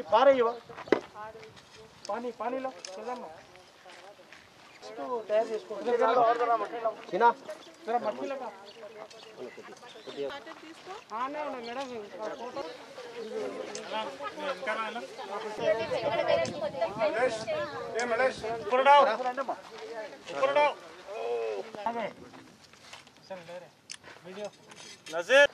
పారే ఇవ్వ పానీ పానీలో చూద్దాం తయారు చేసుకోండి చిన్న నజీర్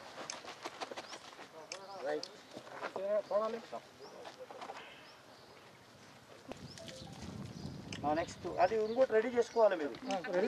నెక్స్ట్ అది ఇంకోటి రెడీ చేసుకోవాలి మీరు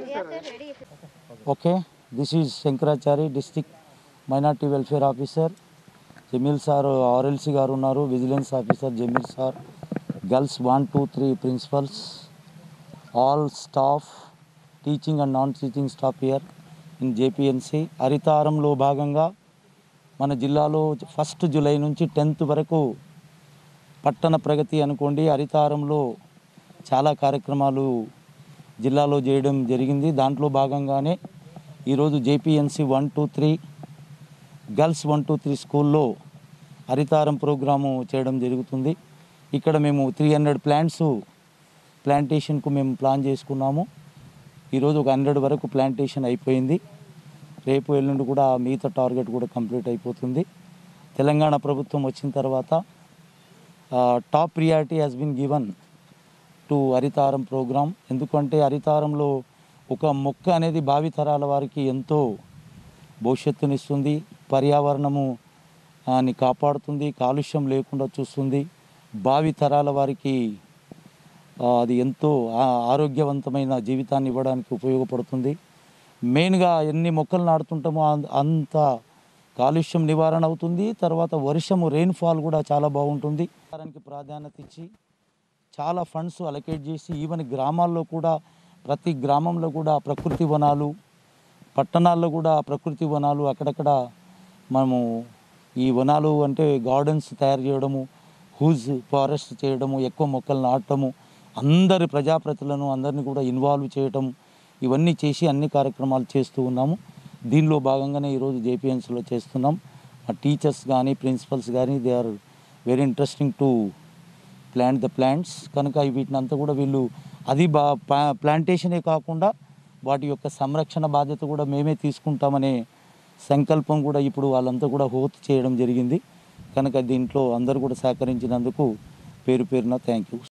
okay this is Shankarachari district minority welfare officer Jameel sir RLC గారు ఉన్నారు vigilance officer Jameel sir girls one two three principals all staff teaching and non teaching staff year in JPNC హరితారంలో భాగంగా మన జిల్లాలో ఫస్ట్ జూలై నుంచి టెన్త్ వరకు పట్టణ ప్రగతి అనుకోండి హరితారంలో చాలా కార్యక్రమాలు జిల్లాలో చేయడం జరిగింది దాంట్లో భాగంగానే ఈరోజు JPNC one two three girls one two three స్కూల్లో హరితారం ప్రోగ్రాము చేయడం జరుగుతుంది ఇక్కడ మేము త్రీ హండ్రెడ్ ప్లాంట్స్ ప్లాంటేషన్కు మేము ప్లాన్ చేసుకున్నాము ఈరోజు ఒక హండ్రెడ్ వరకు ప్లాంటేషన్ అయిపోయింది రేపు ఎల్లుండి కూడా మిగతా టార్గెట్ కూడా కంప్లీట్ అయిపోతుంది తెలంగాణ ప్రభుత్వం వచ్చిన తర్వాత top priority has been given to Haritharam programme ఎందుకంటే హరితారంలో ఒక మొక్క అనేది భావితరాల వారికి ఎంతో భవిష్యత్తునిస్తుంది పర్యావరణము ఆ, ని కాపాడుతుంది కాలుష్యం లేకుండా చూస్తుంది భావి తరాల వారికి ఆ, అది ఎంతో ఆ- ఆరోగ్యవంతమైన జీవితాన్ని ఇవ్వడానికి ఉపయోగపడుతుంది మెయిన్గా ఎన్ని మొక్కలు నాటుతుంటామో అం- అంత కాలుష్యం నివారణ అవుతుంది తర్వాత వర్షము రెయిన్ఫాల్ కూడా చాలా బాగుంటుంది దానికి ప్రాధాన్యత ఇచ్చి చాలా ఫండ్స్ అలకేట్ చేసి ఈవెన్ గ్రామాల్లో కూడా ప్రతి గ్రామంలో కూడా ప్రకృతి వనాలు పట్టణాల్లో కూడా ప్రకృతి వనాలు అక్కడక్కడ మనము ఈ వనాలు అంటే గార్డెన్స్ తయారు చేయడము హూజ్ ఫారెస్ట్ చేయడము ఎక్కువ మొక్కలు నాటడము అందరి ప్రజాప్రతిలను అందరినీ కూడా ఇన్వాల్వ్ చేయటం ఇవన్నీ చేసి అన్ని కార్యక్రమాలు చేస్తూ ఉన్నాము దీనిలో భాగంగానే ఈరోజు జేపీఎన్సీలో చేస్తున్నాం మా టీచర్స్ కానీ ప్రిన్సిపల్స్ కానీ they are very interesting to plant the plants కనుక వీటిని అంతా కూడా వీళ్ళు అది బా ప్లా- ప్లాంటేషనే కాకుండా వాటి యొక్క సంరక్షణ బాధ్యత కూడా మేమే తీసుకుంటామనే సంకల్పం కూడా ఇప్పుడు వాళ్ళంతా కూడా హోత్ చేయడం జరిగింది కనుక దీంట్లో అందరూ కూడా సహకరించినందుకు పేరు పేరున థ్యాంక్ యూ